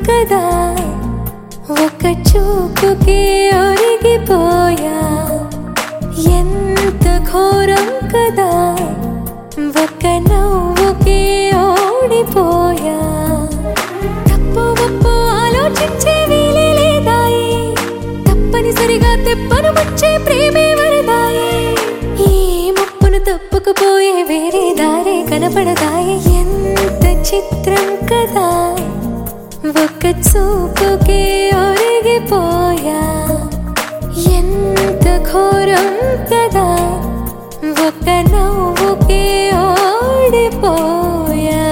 కదా ఒక చూపుకే ఒరిగిపోయా ఎంత ఘోరం కదా ఒక నవ్వుకే ఓడిపోయా తప్పు ఒప్పు ఆలోచించే వీలే లేదాయి తప్పనిసరిగా తెప్పను వచ్చే ప్రేమే వరదాయి ఈ ముప్పును తప్పుకుపోయే వేరే దారే కనపడదాయి ఎంత చిత్రం కదా ఒక్క చూపుకే ఒరిగిపోయా ఎంత ఘోరం కదా ఒక్క నవ్వుకే ఓడిపోయా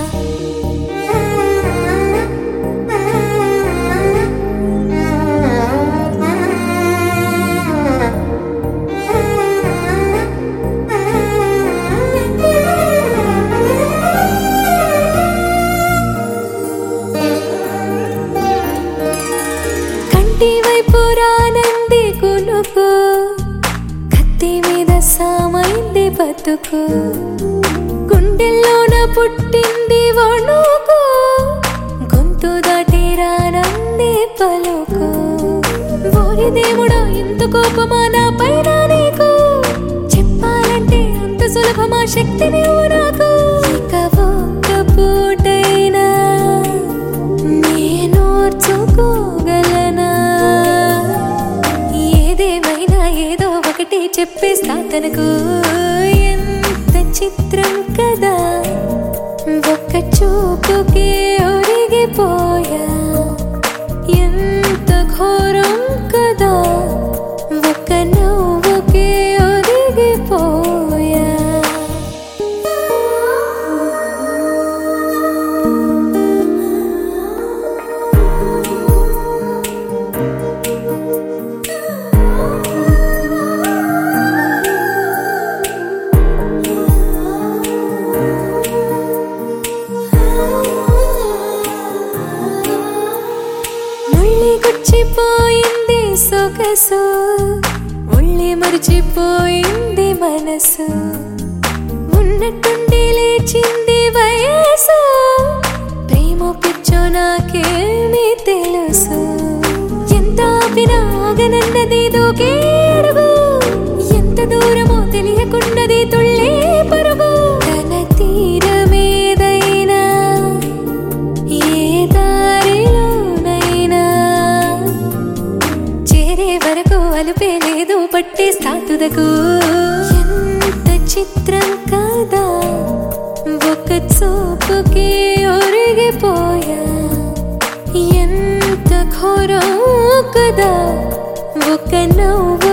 కంటి వైపు రానంది కునుకు కత్తి మీద సామైంది బతుకు గుండెల్లోన పుట్టింది వణుకు గొంతు దాటి రానంది పలుకు ఓరి దేవుడా ఇంత కోపమా నా పైన నీకు చెప్పాలంటే అంత సులభమా శక్తి నీవు నాకు ఇక ఒక్క పూటైనా నేనోర్చుకోగలనా ఏదేమైనా ఏదో ఒకటి చెప్పేస్తా తనకు ఎంత చిత్రం కదా ఒక్క చూపుకే ఒరిగిపోయా ఎంత ఘోరం కదా ఒక్క నవ్వుకే ఒరిగిపోయా ముళ్ళి గుచ్చిపోయింది సొగసు ముళ్ళి మరిచిపోయింది మనసు ఉన్నట్టుండి లేచింది వయసు ప్రేమ పిచ్చో నాకేమీ తెలుసు ఎంత ఆపినా ఆగనన్నది దూకే అడుగు ఎంత దూరమో తెలియకున్నది తుళ్ళే పరుగు తన తీరమేదైనా ఏ దారిలోనైనా చేరే వరకు అలుపే లేదు పట్టే స్థాతుదకు ఎంత చిత్రం కాదా ఒక చూపుకే ఒరిగిపోయా ఎంత ఘోరం కదా ఒక నవ్వు